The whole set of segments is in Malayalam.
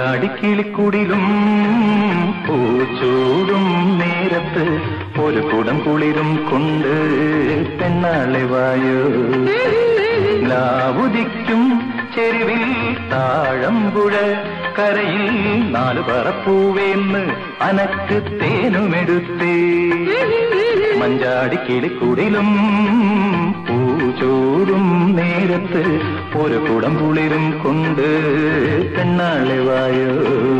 മഞ്ചാടിക്കിളിക്കുടിലും പൂച്ചൂടും നേരത്ത് ഒരു കുടം കുളിരും കൊണ്ട് പെണ്ണാളെ വായോ ലാവുദിക്കും ചെരുവിൽ താഴമ്പുഴ കരയിൽ നാല് പറപ്പൂവേന്ന് അനക്ക് തേനുമെടുത്തേ മഞ്ചാടിക്കിളിക്കുടിലും പൂച്ചൂടും നേരത്ത് ഒരു കുടം കുളിരും കൊണ്ട് പെണ്ണാളെ വായോ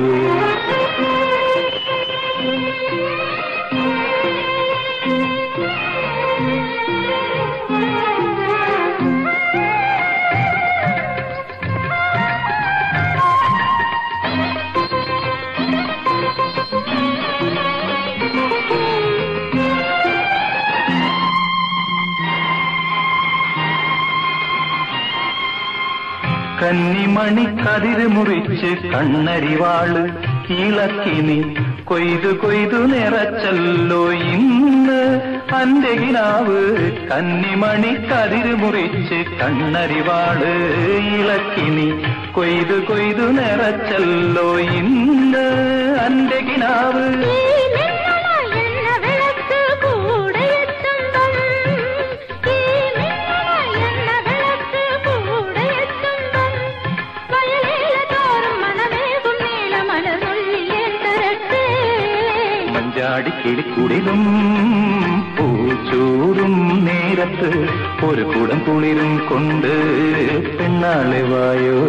കന്നിമണി കതിര് മുറിച്ച് കണ്ണരിവാള് ഇളക്കി നീ കൊയ്തു കൊയ്തു നിറച്ചല്ലോ ഇന്ന് അന്റെ കിനാവ് കന്നിമണി കതിര് മുറിച്ച് കണ്ണരിവാള് ഇളക്കി നീ കൊയ്തു കൊയ്തു നിറച്ചല്ലോ ഇന്ന് അന്റെ കിനാവ് മഞ്ചാടിക്കിളിക്കുടിലും പൂച്ചൂടും നേരത്ത് ഒരു കുടം കുളിരും കൊണ്ട് പെണ്ണാളെ വായോ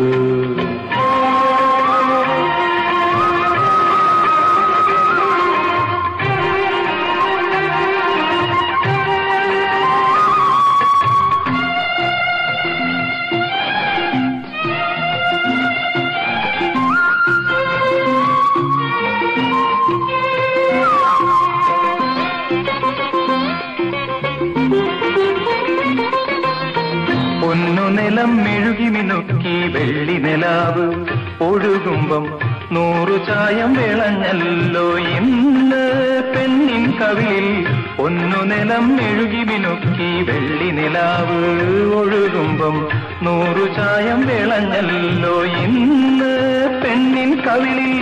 പൊന്നു നിലം മെഴുകി മിനുക്കി വെള്ളി നിലാവ് ഒഴുകുമ്പം നൂറു ചായം വിളഞ്ഞല്ലോ ഇന്ന് പെണ്ണിൻ കവിളിൽ പൊന്നു നിലം മെഴുകി മിനുക്കി വെള്ളി നിലാവ് ഒഴുകുമ്പം നൂറു ചായം വിളഞ്ഞല്ലോ ഇന്ന് പെണ്ണിൻ കവിളിൽ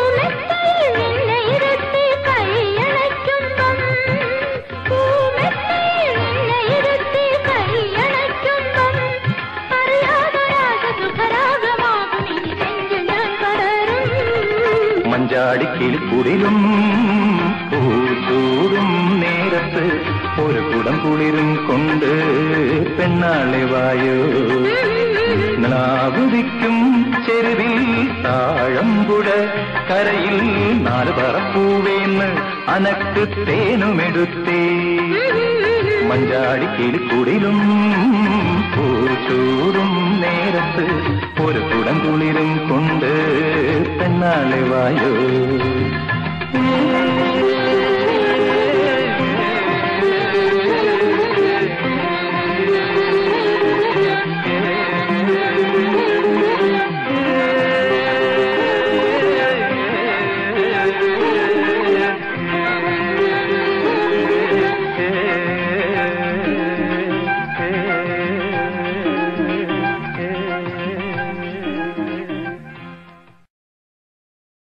മഞ്ചാടിക്കിളിക്കുടിലും പൂച്ചൂടും നേരത്ത് ഒരു കുടം കുളിരും കൊണ്ട് പെണ്ണാളെ വായോ നാവുദിക്കും ചെരുവിൽ താഴമ്പുഴ കരയിൽ നാല് പറപ്പൂവേന്ന് അനക്ക് തേനുമെടുത്തേ മഞ്ചാടിക്കിളിക്കുടിലും പൂച്ചൂടും നേരത്ത് ഒരു കുടം കുളിരും കൊണ്ട് പെണ്ണാളെ വായോ